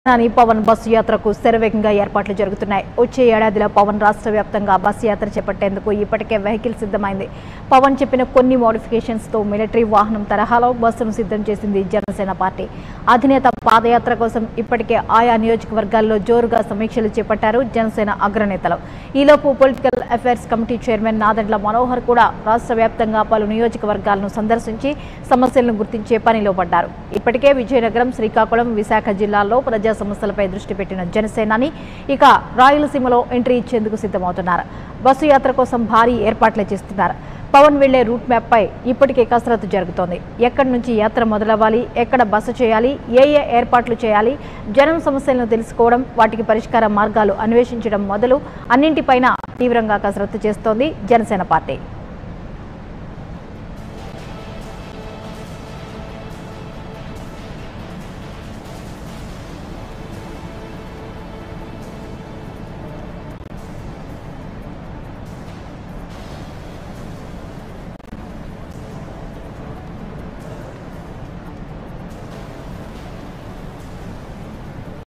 Nani Pawan bus యాత్రకు శరవేగంగా ఏర్పాట్లు జరుగుతున్నాయి వచ్చే ఏడాదిలో పవన్ రాష్ట్ర వ్యాప్తంగా బస్సు యాత్ర చేపట్టేందుకు ఇప్పటికే వెహికల్ సిద్ధమైంది పవన్ చెప్పిన కొన్ని మోడిఫికేషన్స్ తో మిలిటరీ వాహనం తరహాలో బస్సును సిద్ధం చేసింది జనసేన పార్టీ అధినేత పాదయాత్ర కోసం ఇప్పటికే ఆయా నియోజకవర్గాల్లో జోరుగా సమీక్షలు చేపట్టారు జనసేన అగ్రనేతలు ఈలోపు political affairs committee chairman Nadendla Manohar కూడా రాష్ట్ర వ్యాప్తంగా పలు నియోజకవర్గాలను సందర్శించి సమస్యలను గుర్తించే పనిలో పడ్డారు ఇప్పటికే విజయనగరం శ్రీకాకుళం విశాఖ జిల్లాల్లో ప్రజా సమస్యలపై దృష్టి పెట్టిన జనసేనాని ఇక రాయలసీమలో ఎంట్రీ ఇచ్చేందుకు సిద్ధమవుతున్నారు బస్సు యాత్ర కోసం భారీ ఏర్పాట్లే చేస్తున్నారు పవన్ వెళ్లే రూట్ మ్యాప్ పై ఇప్పటికే కసరత్తు జరుగుతోంది ఎక్కడి నుంచి యాత్ర మొదలవ్వాలి ఎక్కడ బస చేయాలి ఏ ఏ ఏర్పాట్లు చేయాలి జనం సమస్యలను తెలుసుకోవడం వాటికి పరిష్కార మార్గాలు అన్వేషించడం మొదలు అన్నింటిపైన తీవ్రంగా కసరత్తు చేస్తోంది జనసేన పార్టీ